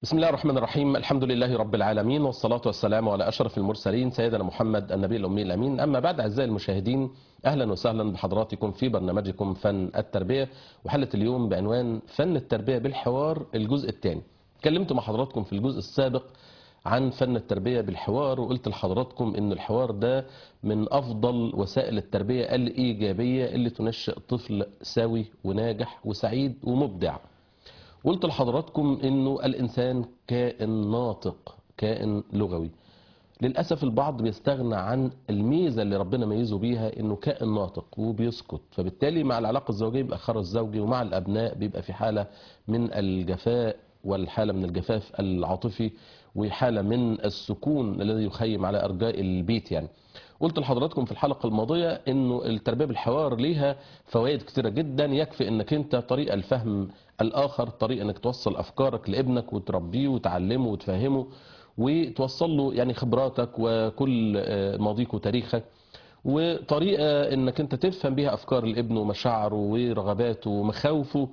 بسم الله الرحمن الرحيم الحمد لله رب العالمين والصلاة والسلام على أشرف المرسلين سيدنا محمد النبي الأمي الأمين أما بعد أعزائي المشاهدين أهلا وسهلا بحضراتكم في برنامجكم فن التربية وحلقة اليوم بعنوان فن التربية بالحوار الجزء الثاني اتكلمت مع حضراتكم في الجزء السابق عن فن التربية بالحوار وقلت لحضراتكم ان الحوار ده من افضل وسائل التربية الايجابية اللي تنشئ طفل سوي وناجح وسعيد ومبدع قلت لحضراتكم انه الانسان كائن ناطق كائن لغوي للاسف البعض بيستغنى عن الميزه اللي ربنا ميزه بيها انه كائن ناطق وبيسكت فبالتالي مع العلاقه الزوجيه بيبقى خرج زوجي ومع الابناء بيبقى في حاله من الجفاء والحاله من الجفاف العاطفي وحاله من السكون الذي يخيم على ارجاء البيت يعني قلت لحضراتكم في الحلقه الماضيه انه التربيه بالحوار ليها فوائد كتيره جدا يكفي انك انت طريقه الفهم الاخر طريقه انك توصل افكارك لابنك وتربيه وتعلمه وتفهمه وتوصل له يعني خبراتك وكل ماضيك وتاريخك وطريقه انك انت تفهم بيها افكار الابن ومشاعره ورغباته ومخاوفه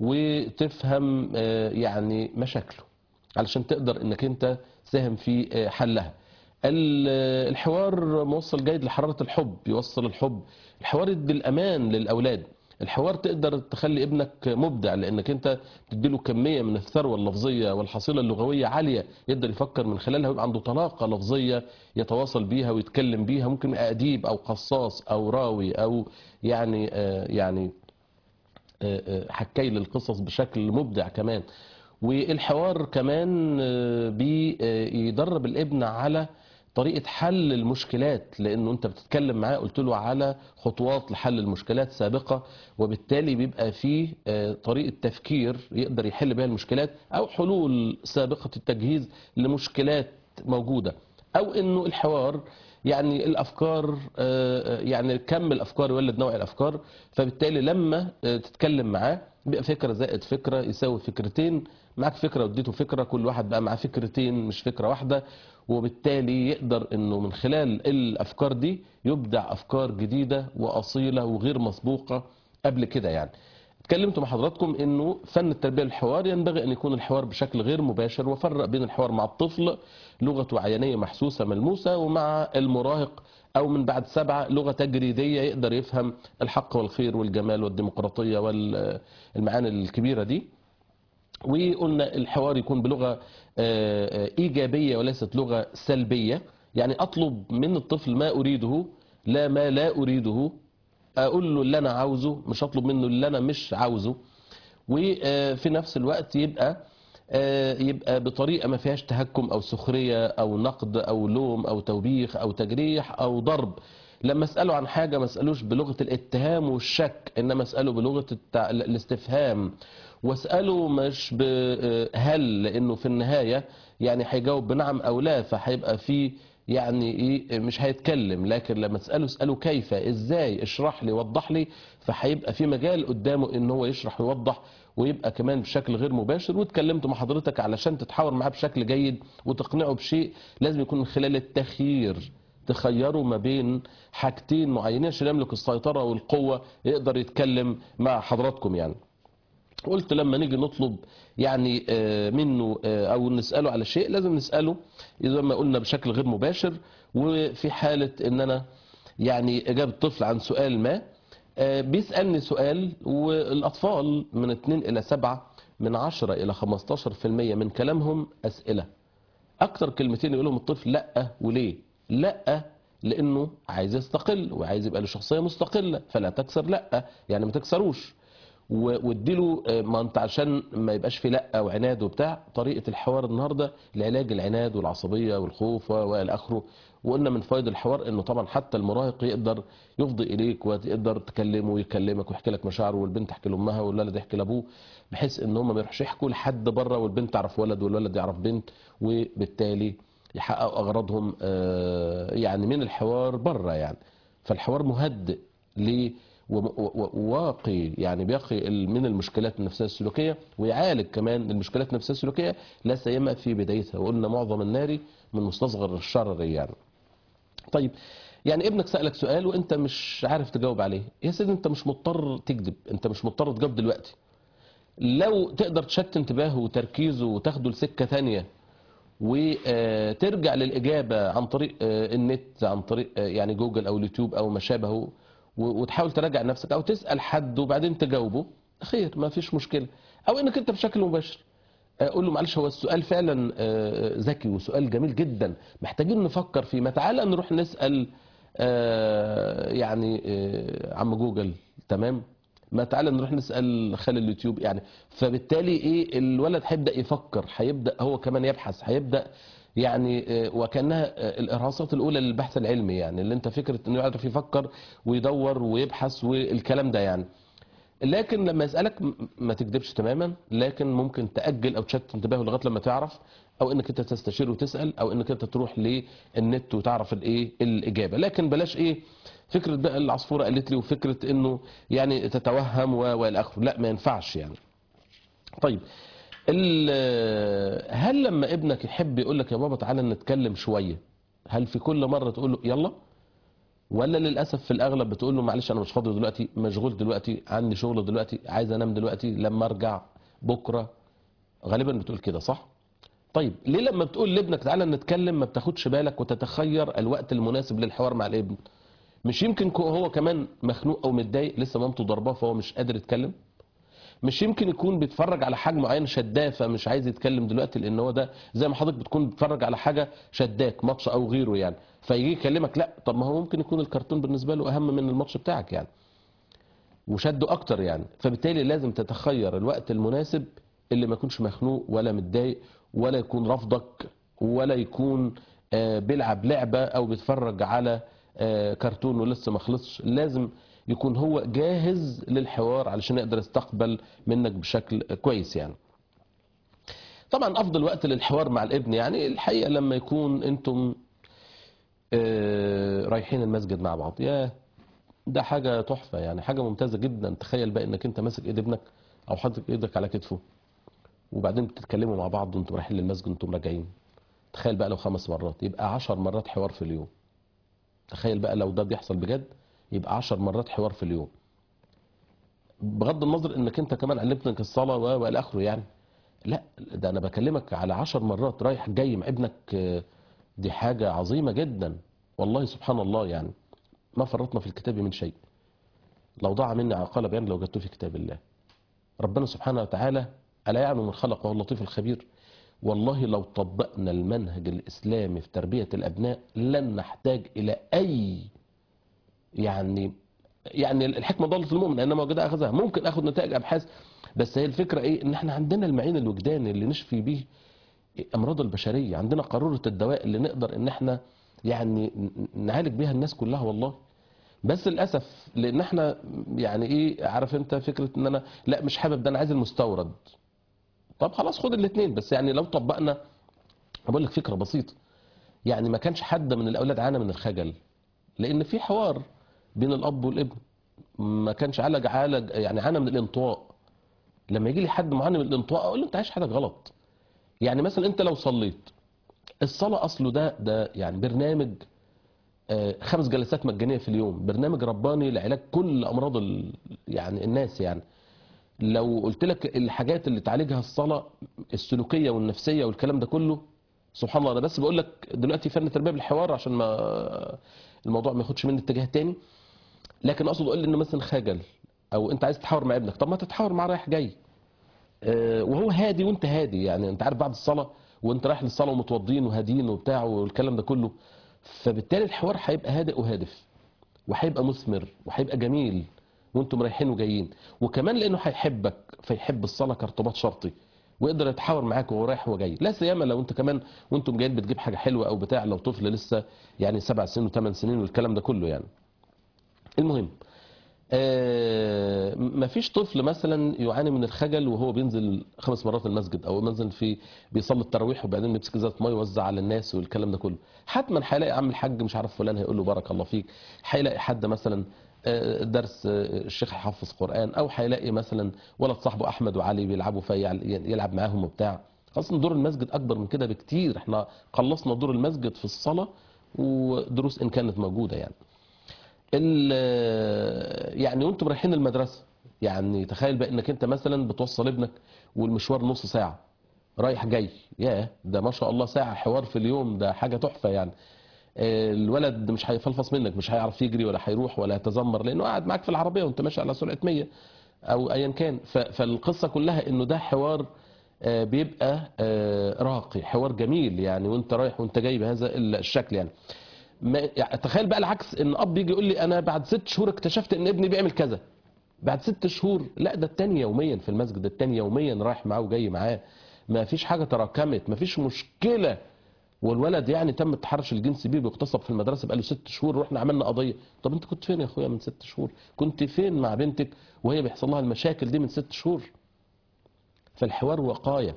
وتفهم يعني مشاكله علشان تقدر انك انت تساهم في حلها الحوار موصل جيد لحرارة الحب يوصل الحب الحوار يدي الأمان للأولاد الحوار تقدر تخلي ابنك مبدع لانك انت تديله كميه من الثروه اللفظيه والحصيله اللغويه عاليه يقدر يفكر من خلالها ويبقى عنده طلاقه لفظيه يتواصل بيها ويتكلم بيها ممكن اديب او قصاص او راوي او يعني آه يعني آه آه حكي للقصص بشكل مبدع كمان والحوار كمان بيدرب الابن على طريقة حل المشكلات لأنه أنت بتتكلم معاه قلت له على خطوات لحل المشكلات سابقة وبالتالي بيبقى فيه طريقة تفكير يقدر يحل بها المشكلات أو حلول سابقة التجهيز لمشكلات موجودة أو أنه الحوار يعني الافكار يعني كم الافكار يولد نوع الافكار فبالتالي لما تتكلم معاه بيبقى فكره زائد فكره يساوي فكرتين معاك فكره واديته فكره كل واحد بقى معاه فكرتين مش فكره واحده وبالتالي يقدر انه من خلال الافكار دي يبدع افكار جديده واصيله وغير مسبوقه قبل كده يعني اتكلمت مع حضراتكم انه فن التربيه الحوار ينبغي ان يكون الحوار بشكل غير مباشر وفرق بين الحوار مع الطفل لغته عينيه محسوسه ملموسه ومع المراهق او من بعد سبعه لغه تجريديه يقدر يفهم الحق والخير والجمال والديمقراطيه والمعاني الكبيره دي وقلنا الحوار يكون بلغه ايجابيه وليست لغه سلبيه يعني اطلب من الطفل ما اريده لا ما لا اريده اقول له اللي انا عاوزه مش اطلب منه اللي انا مش عاوزه وفي نفس الوقت يبقى يبقى بطريقه ما فيهاش تهكم او سخريه او نقد او لوم او توبيخ او تجريح او ضرب لما اساله عن حاجه ما اسالوش بلغه الاتهام والشك انما اساله بلغه التع... الاستفهام واساله مش بهل لانه في النهايه يعني هيجاوب بنعم او لا فهيبقى في يعني ايه مش هيتكلم لكن لما تساله اساله كيف ازاي اشرح لي وضح لي فهيبقى في مجال قدامه ان هو يشرح ويوضح ويبقى كمان بشكل غير مباشر واتكلمت مع حضرتك علشان تتحاور معاه بشكل جيد وتقنعه بشيء لازم يكون من خلال التخيير تخيروا ما بين حاجتين معينين عشان يملك السيطره والقوه يقدر يتكلم مع حضراتكم يعني قلت لما نيجي نطلب يعني منه او نساله على شيء لازم نساله زي ما قلنا بشكل غير مباشر وفي حاله ان انا يعني اجاب الطفل عن سؤال ما بيسالني سؤال والاطفال من 2 الى 7 من 10 الى 15% من كلامهم اسئله اكتر كلمتين يقولهم الطفل لا وليه لا لانه عايز يستقل وعايز يبقى له شخصيه مستقله فلا تكسر لا يعني ما تكسروش واديله ما انت عشان ما يبقاش في لا وعناد وبتاع طريقه الحوار النهارده لعلاج العناد والعصبيه والخوف والى اخره وقلنا من فوائد الحوار انه طبعا حتى المراهق يقدر يفضي اليك وتقدر تكلمه ويكلمك ويحكي لك مشاعره والبنت تحكي لامها والولد يحكي لابوه بحيث ان هم ما يروحوش يحكوا لحد بره والبنت تعرف ولد والولد يعرف بنت وبالتالي يحققوا اغراضهم يعني من الحوار بره يعني فالحوار مهدئ ليه وواقي يعني بيقي من المشكلات النفسيه السلوكيه ويعالج كمان المشكلات النفسيه السلوكيه لا سيما في بدايتها وقلنا معظم النار من مستصغر الشرر يعني. طيب يعني ابنك سالك سؤال وانت مش عارف تجاوب عليه يا سيدي انت مش مضطر تكذب انت مش مضطر تجاوب دلوقتي لو تقدر تشتت انتباهه وتركيزه وتاخده لسكة تانية وترجع للإجابة عن طريق آه، النت عن طريق آه، يعني جوجل أو اليوتيوب أو ما شابهه و- وتحاول تراجع نفسك أو تسأل حد وبعدين تجاوبه خير ما فيش مشكلة أو إنك أنت بشكل مباشر اقول له معلش هو السؤال فعلا آه، ذكي وسؤال جميل جدا محتاجين نفكر فيه ما تعالى نروح نسأل آه، يعني آه، عم جوجل تمام ما تعالى نروح نسأل خال اليوتيوب يعني فبالتالي ايه الولد هيبدأ يفكر هيبدأ هو كمان يبحث هيبدأ يعني آه، وكانها آه، الارهاصات الاولى للبحث العلمي يعني اللي انت فكره انه يعرف يفكر ويدور ويبحث والكلام ده يعني لكن لما يسألك م- ما تكذبش تماما لكن ممكن تأجل أو تشتت انتباهه لغاية لما تعرف أو إنك أنت تستشير وتسأل أو إنك أنت تروح للنت وتعرف الإيه الإجابة لكن بلاش إيه فكرة بقى العصفورة قالت لي وفكرة إنه يعني تتوهم و- والى آخره لا ما ينفعش يعني طيب ال- هل لما ابنك يحب يقول لك يا بابا تعالى نتكلم شوية هل في كل مرة تقول له يلا ولا للاسف في الاغلب بتقول له معلش انا مش فاضي دلوقتي مشغول دلوقتي عندي شغل دلوقتي عايز انام دلوقتي لما ارجع بكره غالبا بتقول كده صح طيب ليه لما بتقول لابنك تعالى نتكلم ما بتاخدش بالك وتتخير الوقت المناسب للحوار مع الابن مش يمكن كو- هو كمان مخنوق او متضايق لسه مامته ضرباه فهو مش قادر يتكلم مش يمكن يكون بيتفرج على حاجه معينه شداه فمش عايز يتكلم دلوقتي لان هو ده زي ما حضرتك بتكون بتتفرج على حاجه شداك ماتش او غيره يعني فيجي يكلمك لا طب ما هو ممكن يكون الكرتون بالنسبه له اهم من الماتش بتاعك يعني وشده اكتر يعني فبالتالي لازم تتخير الوقت المناسب اللي ما يكونش مخنوق ولا متضايق ولا يكون رافضك ولا يكون آه، بيلعب لعبه او بيتفرج على آه، كرتون ولسه ما خلصش لازم يكون هو جاهز للحوار علشان يقدر يستقبل منك بشكل كويس يعني طبعا افضل وقت للحوار مع الابن يعني الحقيقه لما يكون انتم آه، رايحين المسجد مع بعض يا ده حاجه تحفه يعني حاجه ممتازه جدا تخيل بقى انك انت ماسك ايد ابنك او حاطط ايدك على كتفه وبعدين بتتكلموا مع بعض وانتم رايحين للمسجد وانتم راجعين تخيل بقى لو خمس مرات يبقى عشر مرات حوار في اليوم تخيل بقى لو ده بيحصل بجد يبقى عشر مرات حوار في اليوم بغض النظر انك انت كمان علمتك الصلاه و- والى اخره يعني لا ده انا بكلمك على عشر مرات رايح جاي مع ابنك آه، دي حاجه عظيمه جدا والله سبحان الله يعني ما فرطنا في الكتاب من شيء لو ضاع مني عقال بيان لو جدته في كتاب الله ربنا سبحانه وتعالى ألا يعلم من خلق وهو اللطيف الخبير والله لو طبقنا المنهج الإسلامي في تربية الأبناء لن نحتاج إلى أي يعني يعني الحكمة ضلت المؤمن إنما وجدها أخذها ممكن أخذ نتائج أبحاث بس هي الفكرة إيه إن إحنا عندنا المعين الوجداني اللي نشفي به أمراض البشرية عندنا قارورة الدواء اللي نقدر إن إحنا يعني نعالج بيها الناس كلها والله بس للاسف لان احنا يعني ايه عارف انت فكره ان انا لا مش حابب ده انا عايز المستورد طب خلاص خد الاثنين بس يعني لو طبقنا بقول لك فكره بسيطه يعني ما كانش حد من الاولاد عانى من الخجل لان في حوار بين الاب والابن ما كانش عالج عالج يعني عانى من الانطواء لما يجي لي حد معاني من الانطواء اقول له انت عايش حاجه غلط يعني مثلا انت لو صليت الصلاه اصله ده ده يعني برنامج آه، خمس جلسات مجانيه في اليوم برنامج رباني لعلاج كل امراض ال... يعني الناس يعني لو قلت لك الحاجات اللي تعالجها الصلاه السلوكيه والنفسيه والكلام ده كله سبحان الله انا بس بقول لك دلوقتي فن التربيه بالحوار عشان ما الموضوع ما ياخدش مني اتجاه تاني لكن اقصد اقول ان مثلا خجل او انت عايز تحاور مع ابنك طب ما تتحاور معاه رايح جاي آه، وهو هادي وانت هادي يعني انت عارف بعد الصلاه وانت رايح للصلاه ومتوضين وهاديين وبتاع والكلام ده كله فبالتالي الحوار هيبقى هادئ وهادف وهيبقى مثمر وهيبقى جميل وانتم رايحين وجايين وكمان لانه هيحبك فيحب الصلاه كارتباط شرطي ويقدر يتحاور معاك وهو رايح وجاي لا سيما لو انت كمان وانتم جايين بتجيب حاجه حلوه او بتاع لو طفل لسه يعني سبع سنين وثمان سنين والكلام ده كله يعني المهم آه، مفيش طفل مثلا يعاني من الخجل وهو بينزل خمس مرات المسجد او مثلا في بيصلي التراويح وبعدين يمسك ازازه ميه يوزع على الناس والكلام ده كله حتما هيلاقي عم الحاج مش عارف فلان هيقول له بارك الله فيك هيلاقي حد مثلا آه، درس آه، الشيخ حافظ قران او هيلاقي مثلا ولد صاحبه احمد وعلي بيلعبوا فيلعب معاهم وبتاع اصلا دور المسجد اكبر من كده بكتير احنا خلصنا دور المسجد في الصلاه ودروس ان كانت موجوده يعني ال- يعني وانتم رايحين المدرسه يعني تخيل بقى انك انت مثلا بتوصل ابنك والمشوار نص ساعه رايح جاي ياه ده ما شاء الله ساعه حوار في اليوم ده حاجه تحفه يعني آه، الولد مش هيفلفص منك مش هيعرف يجري ولا هيروح ولا يتذمر لانه قاعد معاك في العربيه وانت ماشي على سرعه 100 او ايا كان ف- فالقصه كلها انه ده حوار آه، بيبقى آه، راقي حوار جميل يعني وانت رايح وانت جاي بهذا الشكل يعني ما يعني تخيل بقى العكس ان اب يجي يقول لي انا بعد ست شهور اكتشفت ان ابني بيعمل كذا بعد ست شهور لا ده التاني يوميا في المسجد ده التاني يوميا رايح معاه وجاي معاه ما فيش حاجه تراكمت ما فيش مشكله والولد يعني تم التحرش الجنسي بيه بيغتصب في المدرسه بقاله ست شهور رحنا عملنا قضيه طب انت كنت فين يا اخويا من ست شهور كنت فين مع بنتك وهي بيحصل لها المشاكل دي من ست شهور فالحوار وقايه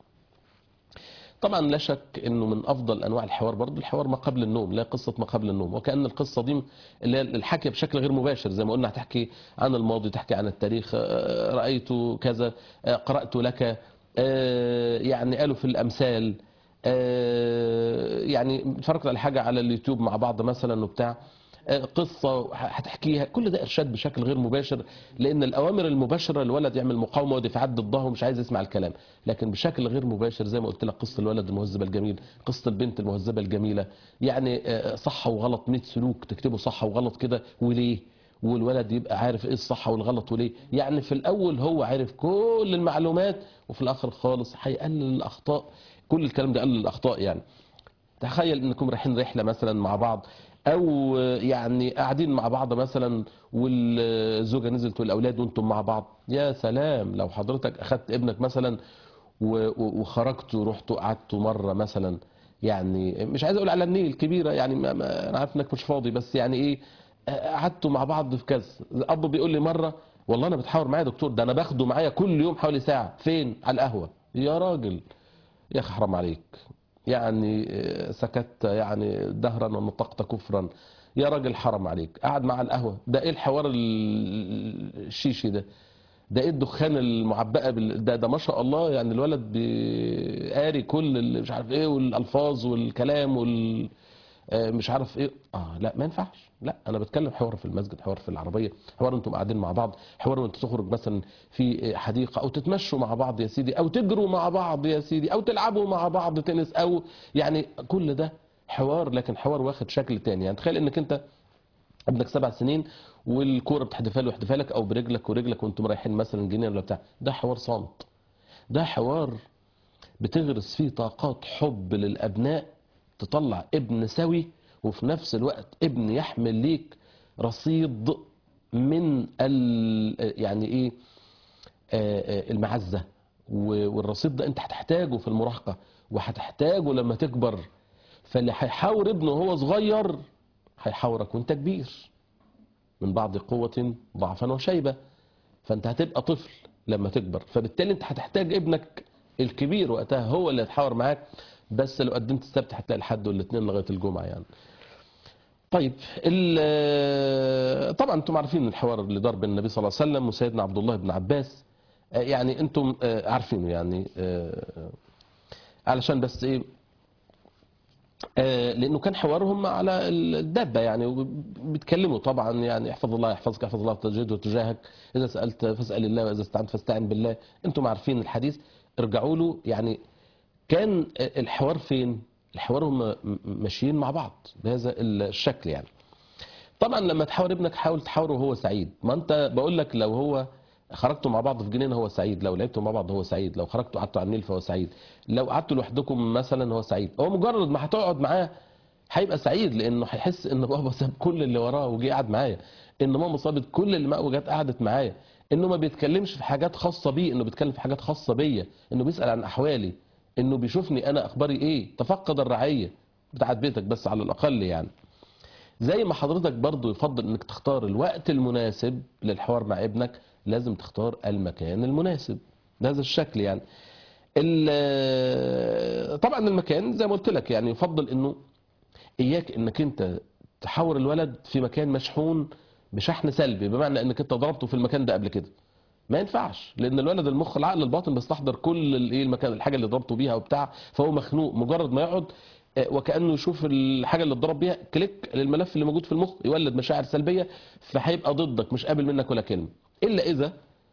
طبعا لا شك انه من افضل انواع الحوار برضه الحوار ما قبل النوم لا قصه ما قبل النوم وكان القصه دي اللي هي الحكي بشكل غير مباشر زي ما قلنا هتحكي عن الماضي تحكي عن التاريخ آه، رايت كذا آه، قرات لك آه، يعني قالوا في الامثال آه، يعني اتفرجت على حاجه على اليوتيوب مع بعض مثلا وبتاع آه، قصه هتحكيها كل ده ارشاد بشكل غير مباشر لان الاوامر المباشره الولد يعمل مقاومه ودفاعات ضدها ومش عايز يسمع الكلام لكن بشكل غير مباشر زي ما قلت لك قصه الولد المهذبه الجميل قصه البنت المهذبه الجميله يعني آه، صح وغلط 100 سلوك تكتبه صح وغلط كده وليه والولد يبقى عارف ايه الصح والغلط وليه يعني في الاول هو عارف كل المعلومات وفي الاخر خالص هيقلل الاخطاء كل الكلام ده يقلل الاخطاء يعني تخيل انكم رايحين رحله مثلا مع بعض او يعني قاعدين مع بعض مثلا والزوجه نزلت والاولاد وانتم مع بعض يا سلام لو حضرتك اخدت ابنك مثلا و- و- وخرجتوا ورحتوا قعدتوا مره مثلا يعني مش عايز اقول على النيل كبيره يعني ما ما انا عارف انك مش فاضي بس يعني ايه قعدتوا مع بعض في كذا الاب بيقول لي مره والله انا بتحاور معايا يا دكتور ده انا باخده معايا كل يوم حوالي ساعه فين على القهوه يا راجل يا اخي حرام عليك يعني آه، سكت يعني دهرا ونطقت كفرا يا راجل حرام عليك قاعد مع القهوه ده ايه الحوار ال- الشيشي ده ده ايه الدخان المعبأة بال... ده ده ما شاء الله يعني الولد بيقاري كل ال- مش عارف ايه والالفاظ والكلام وال آه، مش عارف ايه اه لا ما ينفعش لا انا بتكلم حوار في المسجد حوار في العربيه حوار انتم قاعدين مع بعض حوار وانت تخرج مثلا في حديقه او تتمشوا مع بعض يا سيدي او تجروا مع بعض يا سيدي او تلعبوا مع بعض تنس او يعني كل ده حوار لكن حوار واخد شكل تاني يعني تخيل انك انت ابنك سبع سنين والكوره بتحدفها له يحدفها لك او برجلك ورجلك وانتم رايحين مثلا جنينه ولا بتاع ده حوار صامت ده حوار بتغرس فيه طاقات حب للابناء تطلع ابن سوي وفي نفس الوقت ابن يحمل ليك رصيد من ال يعني ايه آه، آه، المعزه و- والرصيد ده انت هتحتاجه في المراهقه وهتحتاجه لما تكبر فاللي هيحاور ابنه وهو صغير هيحاورك وانت كبير من بعد قوة ضعفا وشيبة فانت هتبقى طفل لما تكبر فبالتالي انت هتحتاج ابنك الكبير وقتها هو اللي يتحاور معاك بس لو قدمت السبت هتلاقي الحد والاثنين لغايه الجمعه يعني طيب ال- طبعا انتم عارفين الحوار اللي دار بين النبي صلى الله عليه وسلم وسيدنا عبد الله بن عباس آه، يعني انتم آه، عارفينه يعني آه، علشان بس ايه آه، لانه كان حوارهم على الدابه يعني بيتكلموا طبعا يعني احفظ الله يحفظك احفظ الله تجده تجاهك اذا سالت فاسال الله واذا استعنت فاستعن بالله انتم عارفين الحديث ارجعوا له يعني كان الحوار فين الحوار هم ماشيين مع بعض بهذا الشكل يعني طبعا لما تحاور ابنك حاول تحاوره وهو سعيد ما انت بقول لك لو هو خرجتوا مع بعض في جنينه هو سعيد لو لعبتوا مع بعض هو سعيد لو خرجتوا قعدتوا على النيل فهو سعيد لو قعدتوا لوحدكم مثلا هو سعيد هو مجرد ما هتقعد معاه هيبقى سعيد لانه هيحس ان بابا ساب كل اللي وراه وجي قعد معايا ان ماما سابت كل اللي معاه وجت قعدت معايا انه ما بيتكلمش في حاجات خاصه بيه انه بيتكلم في حاجات خاصه بيا انه بيسال عن احوالي انه بيشوفني انا اخباري ايه تفقد الرعيه بتاعت بيتك بس على الاقل يعني زي ما حضرتك برضو يفضل انك تختار الوقت المناسب للحوار مع ابنك لازم تختار المكان المناسب بهذا الشكل يعني ال- طبعا المكان زي ما قلت لك يعني يفضل انه اياك انك انت تحاور الولد في مكان مشحون بشحن سلبي بمعنى انك انت ضربته في المكان ده قبل كده ما ينفعش لان الولد المخ العقل الباطن بيستحضر كل الايه المكان الحاجه اللي ضربته بيها وبتاع فهو مخنوق مجرد ما يقعد آه، وكانه يشوف الحاجه اللي اتضرب بيها كليك للملف اللي موجود في المخ يولد مشاعر سلبيه فهيبقى ضدك مش قابل منك ولا كلمه الا اذا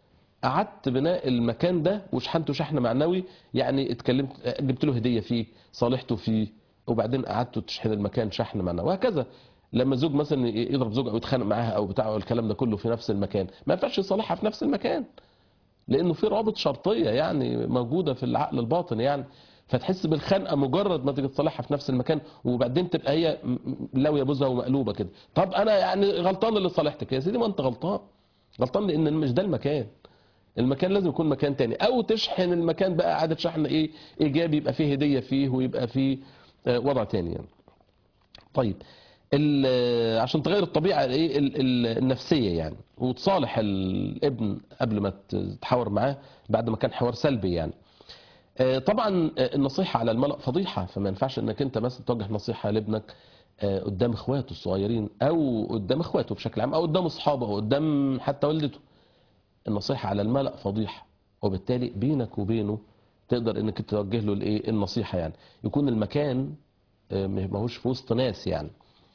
قعدت بناء المكان ده وشحنته شحن معنوي يعني اتكلمت جبت له هديه فيه صالحته فيه وبعدين قعدت تشحن المكان شحن معنوي وهكذا لما زوج مثلا يضرب زوجه او يتخانق معاها او بتاع أو الكلام ده كله في نفس المكان ما ينفعش يصالحها في نفس المكان لانه في روابط شرطيه يعني موجوده في العقل الباطن يعني فتحس بالخنقه مجرد ما تيجي تصالحها في نفس المكان وبعدين تبقى هي م- م- لاويه بوزها ومقلوبه كده طب انا يعني غلطان اللي صالحتك يا سيدي ما انت غلطان غلطان لان مش ده المكان المكان لازم يكون مكان تاني او تشحن المكان بقى عاده شحن ايه ايجابي يبقى فيه هديه فيه ويبقى فيه آه، وضع تاني يعني طيب ال- عشان تغير الطبيعه الايه ال- ال- النفسيه يعني وتصالح الابن قبل ما تتحاور معاه بعد ما كان حوار سلبي يعني آه، طبعا آه، النصيحه على الملأ فضيحه فما ينفعش انك انت مثلا توجه نصيحه لابنك آه، قدام اخواته الصغيرين او قدام اخواته بشكل عام او قدام اصحابه او قدام حتى والدته النصيحه على الملأ فضيحه وبالتالي بينك وبينه تقدر انك انت توجه له الايه النصيحه يعني يكون المكان آه، ماهوش في وسط ناس يعني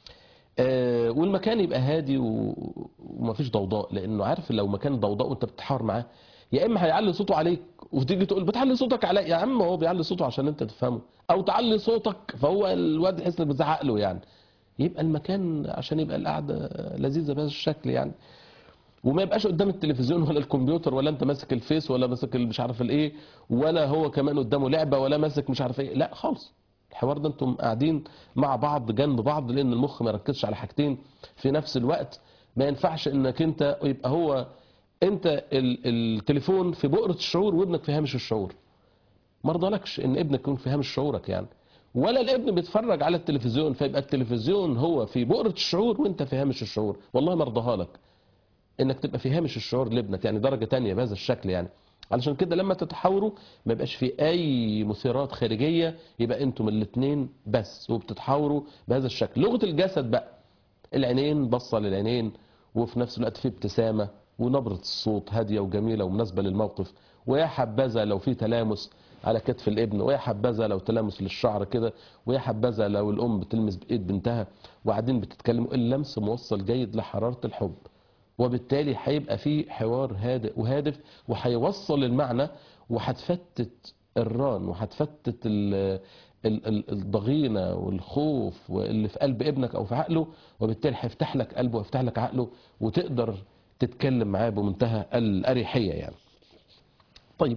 آه، والمكان يبقى هادي و- ومفيش ضوضاء لانه عارف لو مكان ضوضاء وانت بتتحاور معاه يا اما هيعلي صوته عليك وتيجي تقول بتعلي صوتك عليا يا عم هو بيعلي صوته عشان انت تفهمه او تعلي صوتك فهو الواد يحس انك بتزعق له يعني يبقى المكان عشان يبقى القعده لذيذه بهذا الشكل يعني وما يبقاش قدام التلفزيون ولا الكمبيوتر ولا انت ماسك الفيس ولا ماسك ال- مش عارف الايه ولا هو كمان قدامه لعبه ولا ماسك مش عارف ايه لا خالص الحوار ده انتم قاعدين مع بعض جنب بعض لان المخ ما يركزش على حاجتين في نفس الوقت ما ينفعش انك انت يبقى هو انت ال- التليفون في بؤرة الشعور وابنك في هامش الشعور ما رضالكش ان ابنك يكون في هامش شعورك يعني ولا الابن بيتفرج على التلفزيون فيبقى التلفزيون هو في بؤرة الشعور وانت في هامش الشعور والله ما رضاها لك انك تبقى في هامش الشعور لابنك يعني درجه تانية بهذا الشكل يعني علشان كده لما تتحاوروا ما يبقاش في اي مثيرات خارجيه يبقى انتم الاثنين بس وبتتحاوروا بهذا الشكل لغه الجسد بقى العينين بصه للعينين وفي نفس الوقت في ابتسامه ونبره الصوت هاديه وجميله ومناسبه للموقف ويا حبذا لو في تلامس على كتف الابن ويا حبذا لو تلامس للشعر كده ويا حبذا لو الام بتلمس بايد بنتها وقاعدين بتتكلموا اللمس موصل جيد لحراره الحب وبالتالي هيبقى في حوار هادئ وهادف وهيوصل المعنى وهتفتت الران وهتفتت ال- ال- ال- الضغينه والخوف واللي في قلب ابنك او في عقله وبالتالي هيفتح لك قلبه ويفتح لك عقله وتقدر تتكلم معاه بمنتهى الاريحيه يعني. طيب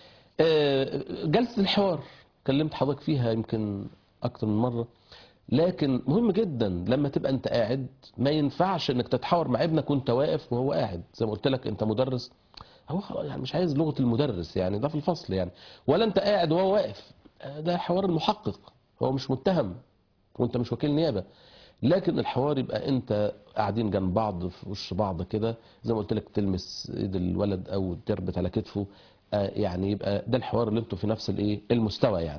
آه، جلسه الحوار كلمت حضرتك فيها يمكن اكتر من مره لكن مهم جدا لما تبقى انت قاعد ما ينفعش انك تتحاور مع ابنك وانت واقف وهو قاعد زي ما قلت لك انت مدرس هو خلاص يعني مش عايز لغه المدرس يعني ده في الفصل يعني ولا انت قاعد وهو واقف آه، ده حوار المحقق هو مش متهم وانت مش وكيل نيابه لكن الحوار يبقى انت قاعدين جنب بعض في وش بعض كده زي ما قلت لك تلمس ايد الولد او تربط على كتفه آه، يعني يبقى ده الحوار اللي انتوا في نفس الايه المستوى يعني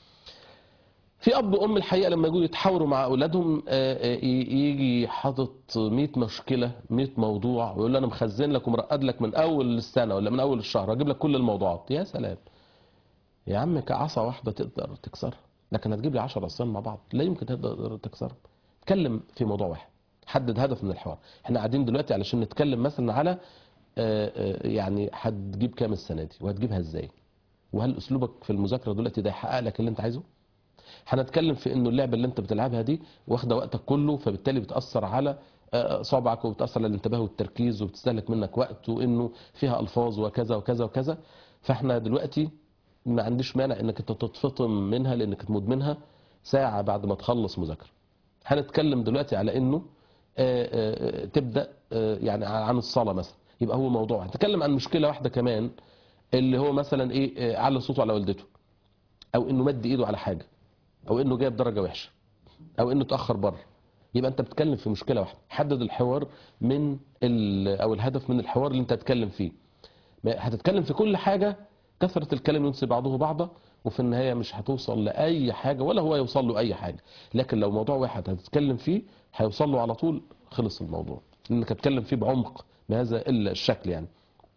في اب وام الحقيقه لما يجوا يتحاوروا مع اولادهم آه، آه، ي- يجي حاطط 100 مشكله 100 موضوع ويقول له انا مخزن لك ومرقد لك من اول السنه ولا من اول الشهر اجيب لك كل الموضوعات يا سلام يا عم كعصا واحده تقدر تكسرها لكن هتجيب لي 10 عصيان مع بعض لا يمكن تقدر تكسرهم اتكلم في موضوع واحد حدد هدف من الحوار احنا قاعدين دلوقتي علشان نتكلم مثلا على آه، آه، يعني هتجيب كام السنه دي وهتجيبها ازاي وهل اسلوبك في المذاكره دلوقتي ده يحقق لك اللي انت عايزه هنتكلم في انه اللعبه اللي انت بتلعبها دي واخده وقتك كله فبالتالي بتاثر على آه، صابعك وبتاثر على الانتباه والتركيز وبتستهلك منك وقت وانه فيها الفاظ وكذا وكذا وكذا فاحنا دلوقتي ما عنديش مانع انك انت تتفطم منها لانك مدمنها ساعه بعد ما تخلص مذاكره هنتكلم دلوقتي على انه آه، آه، تبدا آه، يعني عن الصلاه مثلا يبقى هو موضوع هنتكلم عن مشكله واحده كمان اللي هو مثلا ايه آه، على صوته على والدته او انه مد ايده على حاجه او انه جايب درجه وحشه او انه اتاخر بره يبقى انت بتتكلم في مشكله واحده حدد الحوار من ال- او الهدف من الحوار اللي انت هتتكلم فيه ما- هتتكلم في كل حاجه كثره الكلام ينسي بعضه بعضا وفي النهايه مش هتوصل لاي حاجه ولا هو يوصل له اي حاجه لكن لو موضوع واحد هتتكلم فيه هيوصل له على طول خلص الموضوع لانك هتتكلم فيه بعمق بهذا الشكل يعني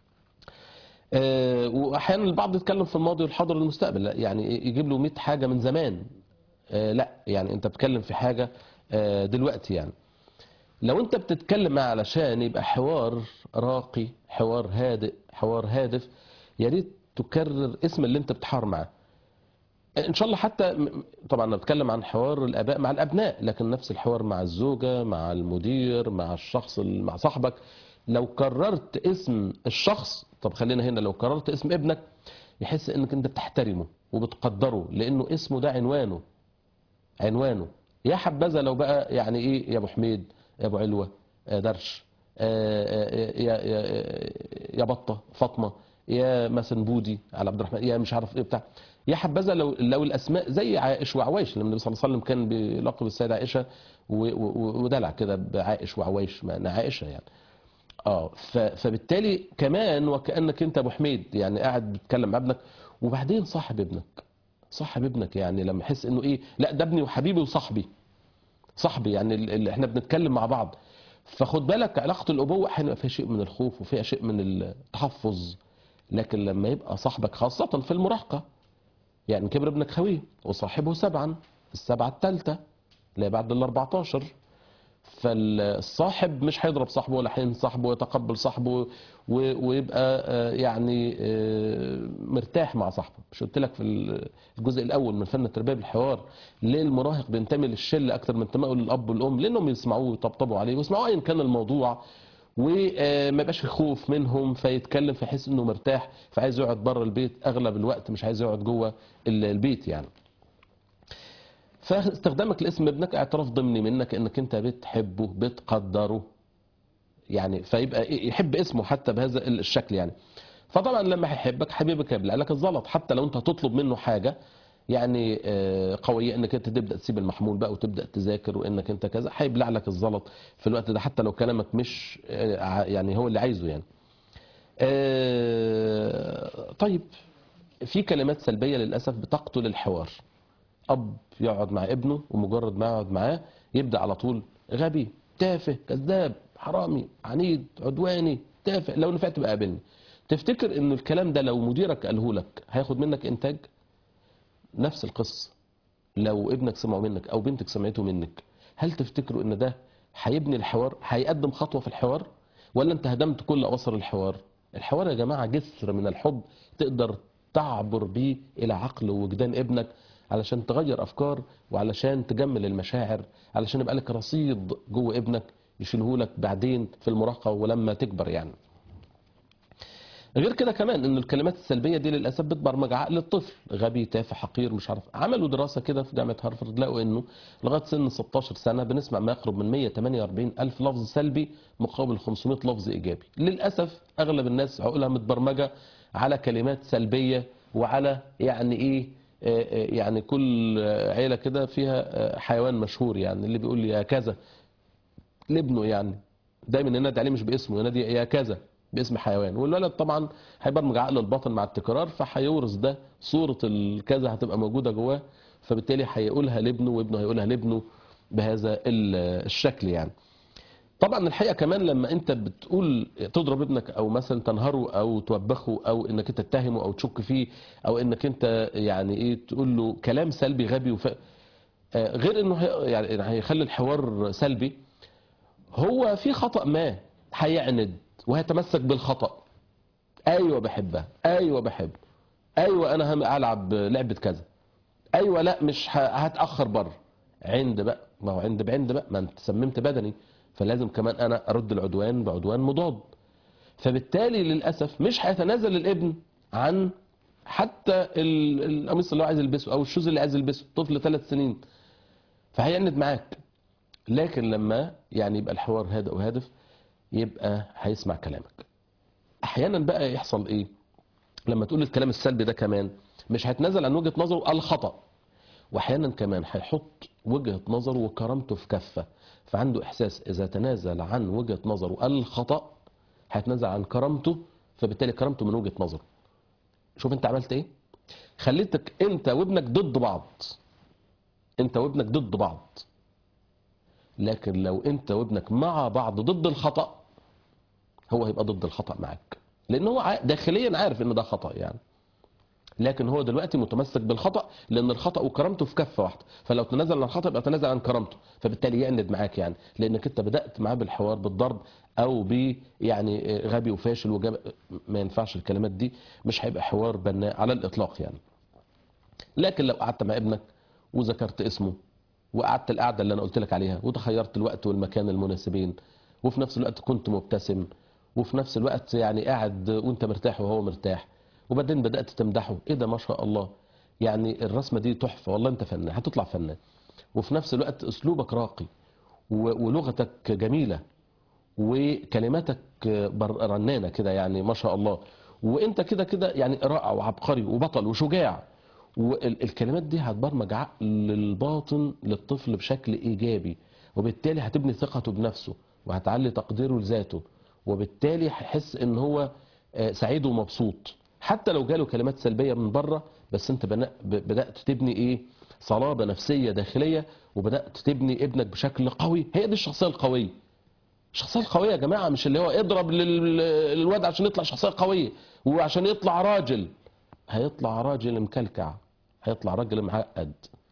آه، واحيانا البعض يتكلم في الماضي والحاضر والمستقبل لا، يعني يجيب له 100 حاجه من زمان آه، لا يعني انت بتتكلم في حاجه آه، دلوقتي يعني لو انت بتتكلم معاه علشان يبقى حوار راقي حوار هادئ حوار هادف يا ريت تكرر اسم اللي انت بتحاور معاه ان شاء الله حتى م- طبعا انا بتكلم عن حوار الاباء مع الابناء لكن نفس الحوار مع الزوجه مع المدير مع الشخص ال- مع صاحبك لو كررت اسم الشخص طب خلينا هنا لو كررت اسم ابنك يحس انك انت بتحترمه وبتقدره لانه اسمه ده عنوانه عنوانه يا حبذا لو بقى يعني ايه يا ابو حميد يا ابو علوه يا درش آه، آه، يا يا يا بطه فاطمه يا مثلا بودي على عبد الرحمن يا مش عارف ايه بتاع يا حبذا لو لو الاسماء زي عائش وعويش لما النبي صلى الله عليه وسلم كان بيلقب السيده عائشه و- و- ودلع كده بعائش وعويش ما أنا عائشه يعني اه ف- فبالتالي كمان وكانك انت ابو حميد يعني قاعد بتتكلم مع ابنك وبعدين صاحب ابنك صاحب ابنك يعني لما يحس انه ايه لا ده ابني وحبيبي وصاحبي صاحبي يعني ال- اللي احنا بنتكلم مع بعض فخد بالك علاقه الابوه احيانا يبقى فيها شيء من الخوف وفيها شيء من التحفظ لكن لما يبقى صاحبك خاصه في المراهقه يعني كبر ابنك خويه وصاحبه سبعا السبعه الثالثه اللي هي بعد ال 14 فالصاحب مش هيضرب صاحبه ولا هينصح صاحبه ويتقبل صاحبه و- ويبقى آه، يعني آه، مرتاح مع صاحبه مش قلت لك في الجزء الاول من فن التربيه بالحوار ليه المراهق بينتمي للشله اكتر من انتمائه للاب والام لانهم يسمعوه ويطبطبوا عليه ويسمعوه ايا كان الموضوع وما يبقاش في خوف منهم فيتكلم فيحس انه مرتاح فعايز يقعد بره البيت اغلب الوقت مش عايز يقعد جوه البيت يعني فاستخدامك لاسم ابنك اعتراف ضمني منك انك انت بتحبه بتقدره يعني فيبقى إيه- يحب اسمه حتى بهذا الشكل يعني فطبعا لما هيحبك حبيبك يبلع لك الزلط حتى لو انت هتطلب منه حاجه يعني آه، قويه انك انت تبدا تسيب المحمول بقى وتبدا تذاكر وانك انت كذا هيبلع لك الزلط في الوقت ده حتى لو كلامك مش آه، ع- يعني هو اللي عايزه يعني آه، طيب في كلمات سلبيه للاسف بتقتل الحوار اب يقعد مع ابنه ومجرد ما يقعد معاه يبدا على طول غبي تافه كذاب حرامي عنيد عدواني تافه لو نفعت بقى قابلني تفتكر ان الكلام ده لو مديرك قاله لك هياخد منك انتاج نفس القصه لو ابنك سمعه منك او بنتك سمعته منك هل تفتكروا ان ده هيبني الحوار هيقدم خطوه في الحوار ولا انت هدمت كل اواصر الحوار الحوار يا جماعه جسر من الحب تقدر تعبر بيه الى عقل ووجدان ابنك علشان تغير افكار وعلشان تجمل المشاعر علشان يبقى لك رصيد جوه ابنك يشيله لك بعدين في المراهقه ولما تكبر يعني غير كده كمان ان الكلمات السلبيه دي للاسف بتبرمج عقل الطفل غبي تافه حقير مش عارف عملوا دراسه كده في جامعه هارفارد لقوا انه لغايه سن 16 سنه بنسمع ما يقرب من 148 الف لفظ سلبي مقابل 500 لفظ ايجابي للاسف اغلب الناس عقولها متبرمجه على كلمات سلبيه وعلى يعني ايه آه، آه، يعني كل آه، عيله كده فيها آه، حيوان مشهور يعني اللي بيقول لي يا كذا لابنه يعني دايما ينادي عليه مش باسمه ينادي يا كذا باسم حيوان والولد طبعا هيبرمج عقل الباطن مع التكرار فهيورث ده صورة الكذا هتبقى موجودة جواه فبالتالي هيقولها لابنه وابنه هيقولها لابنه بهذا ال- الشكل يعني طبعا الحقيقه كمان لما انت بتقول تضرب ابنك او مثلا تنهره او توبخه او انك انت تتهمه او تشك فيه او انك انت يعني ايه تقول له كلام سلبي غبي وف... آه، غير انه هي- يعني هيخلي الحوار سلبي هو في خطأ ما هيعند وهيتمسك بالخطأ ايوه بحبها ايوه بحب ايوه انا هم العب لعبه كذا ايوه لا مش ه- هتاخر بره عند بقى ما هو عند بعند بقى ما انت سممت بدني فلازم كمان انا ارد العدوان بعدوان مضاد فبالتالي للاسف مش هيتنازل الابن عن حتى ال- القميص اللي هو عايز يلبسه او الشوز اللي عايز يلبسه طفل ثلاث سنين فهيعند معاك لكن لما يعني يبقى الحوار هادئ وهادف يبقى هيسمع كلامك احيانا بقى يحصل ايه لما تقول الكلام السلبي ده كمان مش هيتنازل عن وجهة نظره الخطأ واحيانا كمان هيحط وجهة نظره وكرامته في كفة فعنده احساس اذا تنازل عن وجهة نظره الخطأ هيتنازل عن كرامته فبالتالي كرامته من وجهة نظره شوف انت عملت ايه خليتك انت وابنك ضد بعض انت وابنك ضد بعض لكن لو انت وابنك مع بعض ضد الخطأ هو هيبقى ضد الخطأ معاك لان هو عا- داخليا عارف ان ده خطأ يعني لكن هو دلوقتي متمسك بالخطأ لأن الخطأ وكرامته في كفة واحدة فلو تنازل عن الخطأ يبقى تنازل عن كرامته فبالتالي يأند معاك يعني لأنك أنت بدأت معاه بالحوار بالضرب أو ب يعني غبي وفاشل وجاب ما ينفعش الكلمات دي مش هيبقى حوار بناء على الإطلاق يعني لكن لو قعدت مع ابنك وذكرت اسمه وقعدت القعدة اللي أنا قلت لك عليها وتخيرت الوقت والمكان المناسبين وفي نفس الوقت كنت مبتسم وفي نفس الوقت يعني قاعد وانت مرتاح وهو مرتاح وبعدين بدأت تمدحه ايه ده ما شاء الله يعني الرسمة دي تحفة والله انت فنان هتطلع فنان وفي نفس الوقت اسلوبك راقي و- ولغتك جميلة وكلماتك بر- رنانة كده يعني ما شاء الله وانت كده كده يعني رائع وعبقري وبطل وشجاع والكلمات دي هتبرمج عقل الباطن للطفل بشكل ايجابي وبالتالي هتبني ثقته بنفسه وهتعلي تقديره لذاته وبالتالي هيحس ان هو آه، سعيد ومبسوط حتى لو جاله كلمات سلبية من بره بس انت بنا- ب- بدأت تبني ايه صلابة نفسية داخلية وبدأت تبني ابنك بشكل قوي هي دي الشخصية القوية الشخصية القوية يا جماعة مش اللي هو اضرب لل- للواد عشان يطلع شخصية قوية وعشان يطلع راجل هيطلع راجل مكلكع هيطلع راجل معقد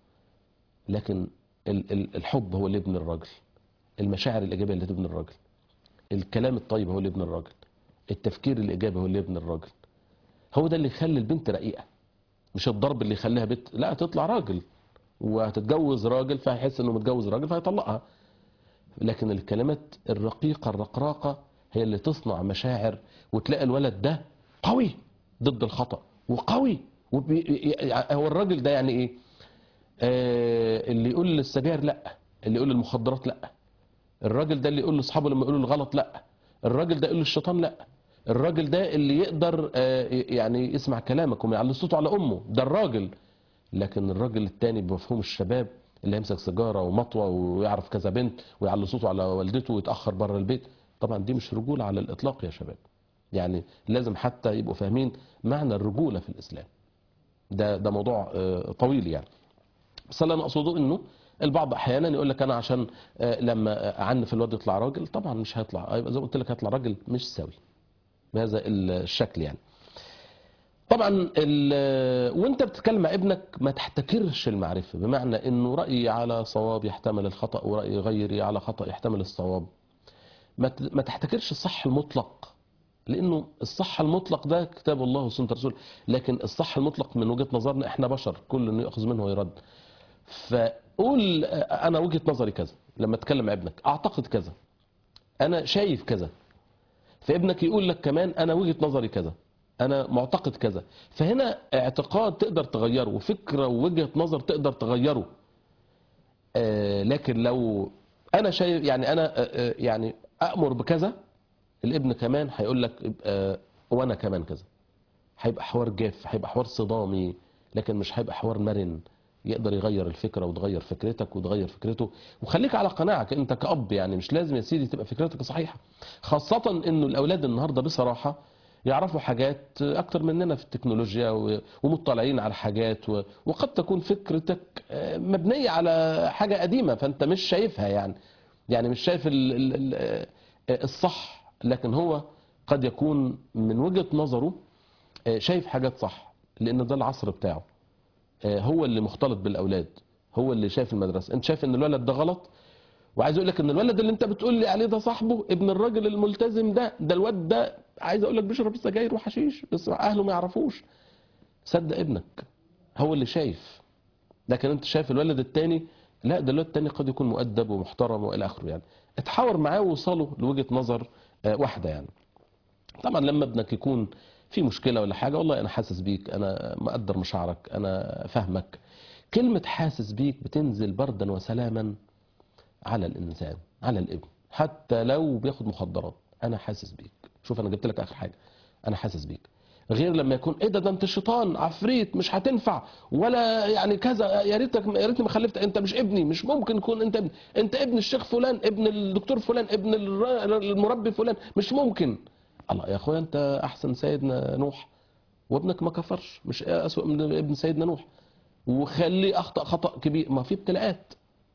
لكن ال- ال- الحب هو اللي يبني الراجل المشاعر الإيجابية اللي تبني الراجل الكلام الطيب هو اللي يبني الراجل التفكير الإيجابي هو اللي يبني الراجل هو ده اللي يخلي البنت رقيقة مش الضرب اللي يخليها بنت لا تطلع راجل وهتتجوز راجل فهيحس انه متجوز راجل فهيطلقها لكن الكلمات الرقيقة الرقراقة هي اللي تصنع مشاعر وتلاقي الولد ده قوي ضد الخطأ وقوي وبي... يعني هو الراجل ده يعني ايه آه اللي يقول للسجاير لا اللي يقول للمخدرات لا الراجل ده اللي يقول لاصحابه لما يقولوا الغلط لا الراجل ده يقول للشيطان لا الراجل ده اللي يقدر آه، يعني يسمع كلامك وما يعلي صوته على امه ده الراجل لكن الراجل التاني بمفهوم الشباب اللي يمسك سيجاره ومطوه ويعرف كذا بنت ويعلي صوته على والدته ويتاخر بره البيت طبعا دي مش رجوله على الاطلاق يا شباب يعني لازم حتى يبقوا فاهمين معنى الرجوله في الاسلام ده ده موضوع آه، طويل يعني بس اللي انا اقصده انه البعض احيانا يقول لك انا عشان آه، لما اعنف الواد يطلع راجل طبعا مش هيطلع هيبقى زي ما قلت لك هيطلع راجل مش سوي بهذا الشكل يعني طبعا ال- وانت بتتكلم مع ابنك ما تحتكرش المعرفه بمعنى انه رايي على صواب يحتمل الخطا وراي غيري على خطا يحتمل الصواب ما ت- ما تحتكرش الصح المطلق لانه الصح المطلق ده كتاب الله وسنه الرسول لكن الصح المطلق من وجهه نظرنا احنا بشر كل انه ياخذ منه ويرد فقول آه، انا وجهه نظري كذا لما تكلم مع ابنك اعتقد كذا انا شايف كذا فابنك يقول لك كمان انا وجهه نظري كذا انا معتقد كذا فهنا اعتقاد تقدر تغيره وفكره ووجهه نظر تقدر تغيره آه لكن لو انا شايف يعني انا آه آه، يعني امر بكذا الابن كمان هيقول لك يبقى وانا كمان كذا هيبقى حوار جاف هيبقى حوار صدامي لكن مش هيبقى حوار مرن يقدر يغير الفكره وتغير فكرتك وتغير فكرته وخليك على قناعك انت كأب يعني مش لازم يا سيدي تبقى فكرتك صحيحه خاصه انه الاولاد النهارده بصراحه يعرفوا حاجات اكتر مننا في التكنولوجيا و- ومطلعين على حاجات و- وقد تكون فكرتك آه، مبنيه على حاجه قديمه فانت مش شايفها يعني يعني مش شايف ال- ال- ال- آه، الصح لكن هو قد يكون من وجهه نظره آه، شايف حاجات صح لان ده العصر بتاعه آه، هو اللي مختلط بالاولاد هو اللي شايف المدرسه انت شايف ان الولد ده غلط وعايز اقول لك ان الولد اللي انت بتقول لي عليه ده صاحبه ابن الراجل الملتزم ده ده الواد ده عايز اقول لك بيشرب سجاير وحشيش بس اهله ما يعرفوش صدق ابنك هو اللي شايف لكن انت شايف الولد التاني لا ده الولد التاني قد يكون مؤدب ومحترم والى اخره يعني اتحاور معاه ووصلوا لوجهه نظر آه، واحده يعني طبعا لما ابنك يكون في مشكلة ولا حاجة والله أنا حاسس بيك أنا مقدر مشاعرك أنا فاهمك كلمة حاسس بيك بتنزل بردا وسلاما على الإنسان على الابن حتى لو بياخد مخدرات أنا حاسس بيك شوف أنا جبت لك آخر حاجة أنا حاسس بيك غير لما يكون ايه ده ده انت شيطان عفريت مش هتنفع ولا يعني كذا يا ريتك يا ريتني ما خلفت انت مش ابني مش ممكن يكون انت ابن انت ابن الشيخ فلان ابن الدكتور فلان ابن الر- المربي فلان مش ممكن الله يا اخويا انت احسن سيدنا نوح وابنك ما كفرش مش اسوأ من ابن سيدنا نوح وخليه اخطا خطا كبير ما في ابتلاءات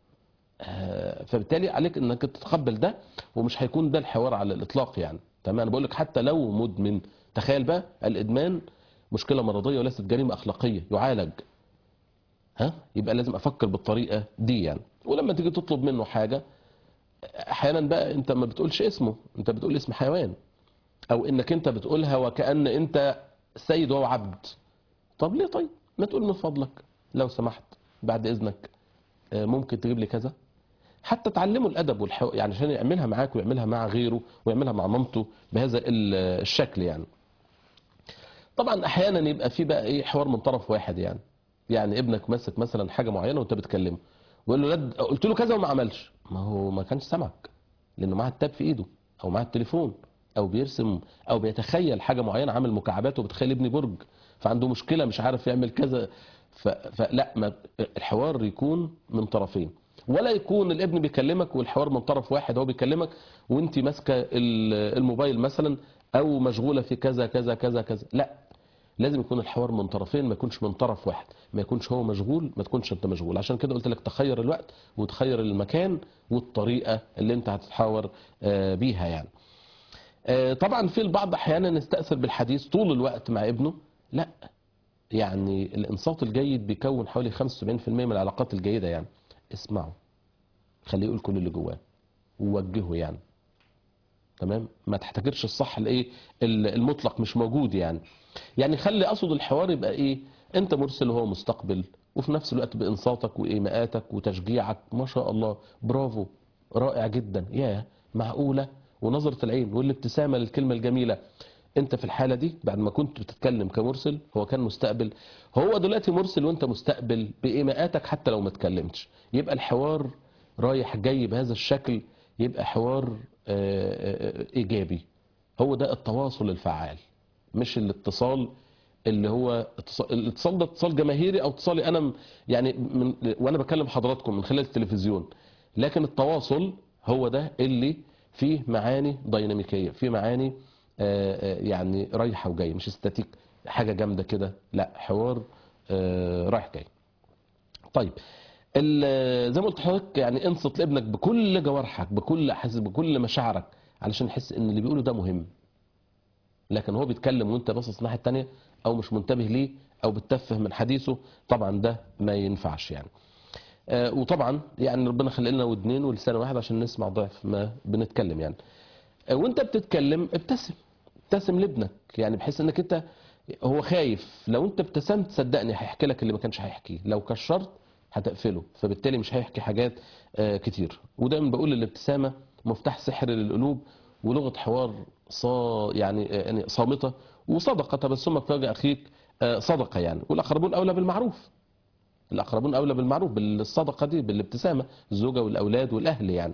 آه، فبالتالي عليك انك تتقبل ده ومش هيكون ده الحوار على الاطلاق يعني تمام انا بقول لك حتى لو مدمن تخيل بقى الادمان مشكلة مرضية وليست جريمة أخلاقية يعالج ها يبقى لازم أفكر بالطريقة دي يعني ولما تيجي تطلب منه حاجة أحيانا بقى أنت ما بتقولش اسمه أنت بتقول اسم حيوان أو إنك أنت بتقولها وكأن أنت سيد وهو عبد طب ليه طيب ما تقول من فضلك لو سمحت بعد إذنك آه، ممكن تجيب لي كذا حتى تعلموا الادب والحو... يعني عشان يعملها معاك ويعملها مع غيره ويعملها مع مامته بهذا ال- الشكل يعني طبعا احيانا يبقى في بقى ايه حوار من طرف واحد يعني يعني ابنك ماسك مثلا حاجه معينه وانت بتكلمه ويقول له لا قلت له كذا وما عملش ما هو ما كانش سمعك لانه معاه التاب في ايده او معاه التليفون او بيرسم او بيتخيل حاجه معينه عامل مكعبات وبتخيل ابني برج فعنده مشكله مش عارف يعمل كذا ف... فلا ما الحوار يكون من طرفين ولا يكون الابن بيكلمك والحوار من طرف واحد هو بيكلمك وانت ماسكه ال- الموبايل مثلا او مشغوله في كذا كذا كذا كذا لا لازم يكون الحوار من طرفين ما يكونش من طرف واحد ما يكونش هو مشغول ما تكونش انت مشغول عشان كده قلت لك تخير الوقت وتخير المكان والطريقه اللي انت هتتحاور آه، بيها يعني آه، طبعا في البعض احيانا يستأثر بالحديث طول الوقت مع ابنه لا يعني الانصات الجيد بيكون حوالي 75% من العلاقات الجيده يعني اسمعه خليه يقول كل اللي جواه ووجهه يعني تمام ما تحتكرش الصح الايه ال- المطلق مش موجود يعني يعني خلي اقصد الحوار يبقى ايه انت مرسل وهو مستقبل وفي نفس الوقت بانصاتك وايماءاتك وتشجيعك ما شاء الله برافو رائع جدا يا معقوله ونظره العين والابتسامه للكلمه الجميله انت في الحاله دي بعد ما كنت بتتكلم كمرسل هو كان مستقبل هو دلوقتي مرسل وانت مستقبل بايماءاتك حتى لو ما اتكلمتش يبقى الحوار رايح جاي بهذا الشكل يبقى حوار آه، آه، ايجابي هو ده التواصل الفعال مش الاتصال اللي هو اتصال الاتصال ده اتصال جماهيري او اتصالي انا م- يعني من وانا بكلم حضراتكم من خلال التلفزيون لكن التواصل هو ده اللي فيه معاني ديناميكيه فيه معاني آه، آه، يعني رايحه وجايه مش استاتيك حاجه جامده كده لا حوار آه، رايح جاي طيب ال- زي ما قلت لحضرتك يعني انصت لابنك بكل جوارحك بكل احاسيس بكل مشاعرك علشان يحس ان اللي بيقوله ده مهم لكن هو بيتكلم وانت باصص الناحيه الثانيه او مش منتبه ليه او بتتفه من حديثه طبعا ده ما ينفعش يعني آه، وطبعا يعني ربنا خلق لنا ودنين ولسان واحد عشان نسمع ضعف ما بنتكلم يعني آه، وانت بتتكلم ابتسم ابتسم لابنك يعني بحيث انك انت هو خايف لو انت ابتسمت صدقني هيحكي لك اللي ما كانش هيحكيه لو كشرت هتقفله فبالتالي مش هيحكي حاجات آه، كتير ودايما بقول الابتسامه مفتاح سحر للقلوب ولغه حوار صا يعني آه، يعني صامته وصدقه تبسمك في وجه اخيك آه، صدقه يعني والاقربون اولى بالمعروف الاقربون اولى بالمعروف بالصدقه دي بالابتسامه الزوجه والاولاد والاهل يعني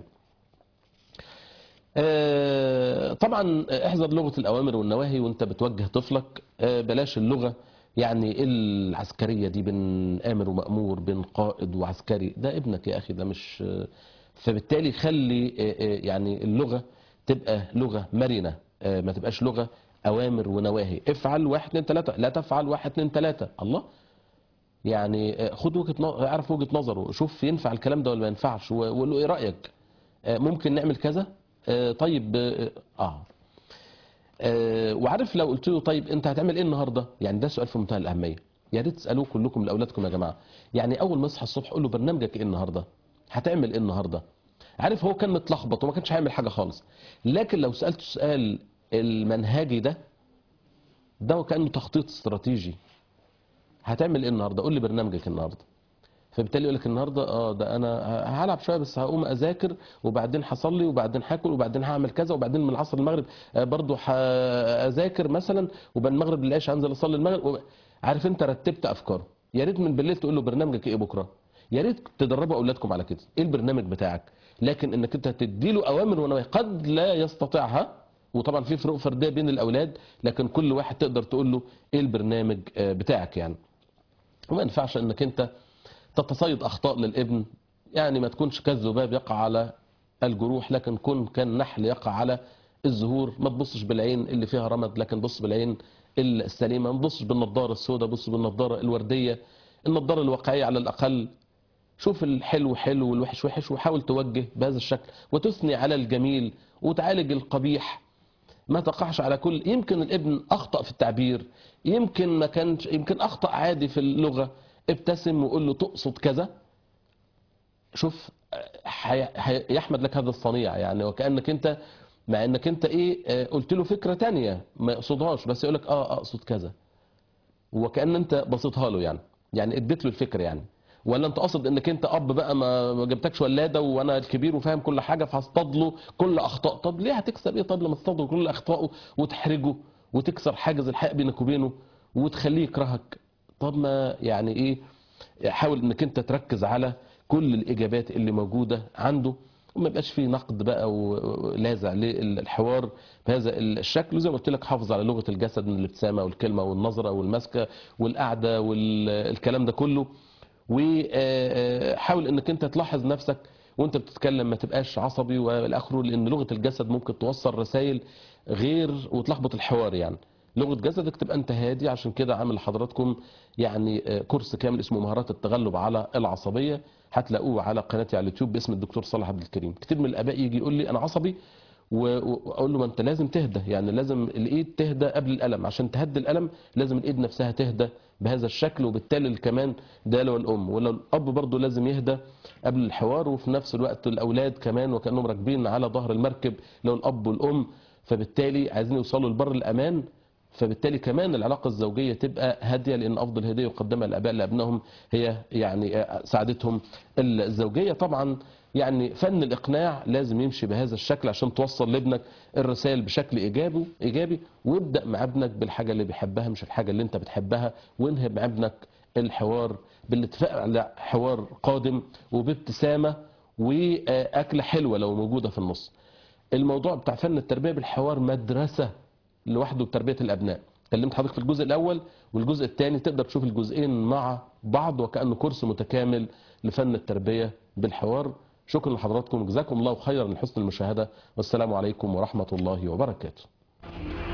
آه، طبعا احذر لغه الاوامر والنواهي وانت بتوجه طفلك آه، بلاش اللغه يعني العسكريه دي بين امر ومامور بين قائد وعسكري ده ابنك يا اخي ده مش آه، فبالتالي خلي آه، آه، يعني اللغه تبقى لغه مرنه آه، ما تبقاش لغه اوامر ونواهي افعل واحد اتنين تلاته لا تفعل واحد اتنين تلاته الله يعني آه، خد وجهه نظر اعرف وجهه نظره شوف ينفع الكلام ده ولا ما ينفعش و- وقول له ايه رايك آه، ممكن نعمل كذا آه، طيب اه آه. آه، وعارف لو قلت له طيب انت هتعمل ايه النهارده يعني ده سؤال في منتهى الاهميه يا ريت تسالوه كلكم لاولادكم يا جماعه يعني اول ما يصحى الصبح قول له برنامجك ايه النهارده هتعمل ايه النهارده عارف هو كان متلخبط وما كانش هيعمل حاجه خالص لكن لو سالته السؤال المنهجي ده ده وكانه تخطيط استراتيجي هتعمل ايه النهارده قول لي برنامجك النهارده فبالتالي يقول لك النهارده اه ده انا ه- هلعب شويه بس هقوم اذاكر وبعدين هصلي وبعدين هاكل وبعدين هعمل كذا وبعدين من العصر المغرب آه، برضو هذاكر مثلا وبين المغرب للعشاء هنزل اصلي المغرب وب- عارف انت رتبت افكاره يا ريت من بالليل تقول له برنامجك ايه بكره يا ريت تدربوا اولادكم على كده ايه البرنامج بتاعك لكن انك انت تدي له اوامر ونواهي قد لا يستطيعها وطبعا في فروق فرديه بين الاولاد لكن كل واحد تقدر تقول له ايه البرنامج آه، بتاعك يعني وما ينفعش انك انت تتصيد اخطاء للابن يعني ما تكونش كالذباب يقع على الجروح لكن كن كالنحل يقع على الزهور ما تبصش بالعين اللي فيها رمد لكن بص بالعين السليمه ما تبصش بالنضاره السوداء بص بالنضاره الورديه النضاره الواقعيه على الاقل شوف الحلو حلو والوحش وحش وحاول توجه بهذا الشكل وتثني على الجميل وتعالج القبيح ما تقعش على كل يمكن الابن اخطا في التعبير يمكن ما كانش يمكن اخطا عادي في اللغه ابتسم وقول له تقصد كذا شوف حي- حي- يحمد لك هذا الصنيع يعني وكانك انت مع انك انت ايه آه، قلت له فكره تانية ما يقصدهاش بس يقول لك اه اقصد كذا وكأن انت بسيطها له يعني يعني اديت له الفكر يعني ولا انت قصد انك انت اب بقى ما ما جبتكش ولاده وانا الكبير وفاهم كل حاجه فهصطاد له كل اخطاء طب ليه هتكسب ايه طب لما تصطاد له كل اخطائه وتحرجه وتكسر حاجز الحق بينك وبينه وتخليه يكرهك طب ما يعني ايه حاول انك انت تركز على كل الاجابات اللي موجوده عنده وما يبقاش فيه نقد بقى ولاذع للحوار بهذا الشكل وزي ما قلت لك حافظ على لغه الجسد من الابتسامه والكلمه والنظره والمسكه والقعده والكلام ده كله وحاول انك انت تلاحظ نفسك وانت بتتكلم ما تبقاش عصبي والاخره لان لغه الجسد ممكن توصل رسائل غير وتلخبط الحوار يعني لغه جسدك تبقى انت هادي عشان كده عامل لحضراتكم يعني آه، كورس كامل اسمه مهارات التغلب على العصبيه هتلاقوه على قناتي على اليوتيوب باسم الدكتور صالح عبد الكريم كتير من الاباء يجي يقول لي انا عصبي و- واقول له ما انت لازم تهدى يعني لازم الايد تهدى قبل الالم عشان تهدي الالم لازم الايد نفسها تهدى بهذا الشكل وبالتالي كمان ده لو الام ولو الاب برضه لازم يهدى قبل الحوار وفي نفس الوقت الاولاد كمان وكانهم راكبين على ظهر المركب لو الاب والام فبالتالي عايزين يوصلوا لبر الامان فبالتالي كمان العلاقة الزوجية تبقى هادية لأن أفضل هدية يقدمها الآباء لأبنائهم هي يعني سعادتهم الزوجية طبعا يعني فن الإقناع لازم يمشي بهذا الشكل عشان توصل لابنك الرسائل بشكل إيجابي إيجابي وابدأ مع ابنك بالحاجة اللي بيحبها مش الحاجة اللي أنت بتحبها وانهي مع ابنك الحوار بالاتفاق على حوار قادم وبابتسامة وأكلة حلوة لو موجودة في النص الموضوع بتاع فن التربية بالحوار مدرسة لوحده بتربية الأبناء كلمت حضرتك في الجزء الأول والجزء الثاني تقدر تشوف الجزئين مع بعض وكأنه كورس متكامل لفن التربية بالحوار شكرا لحضراتكم جزاكم الله خيرا لحسن المشاهدة والسلام عليكم ورحمة الله وبركاته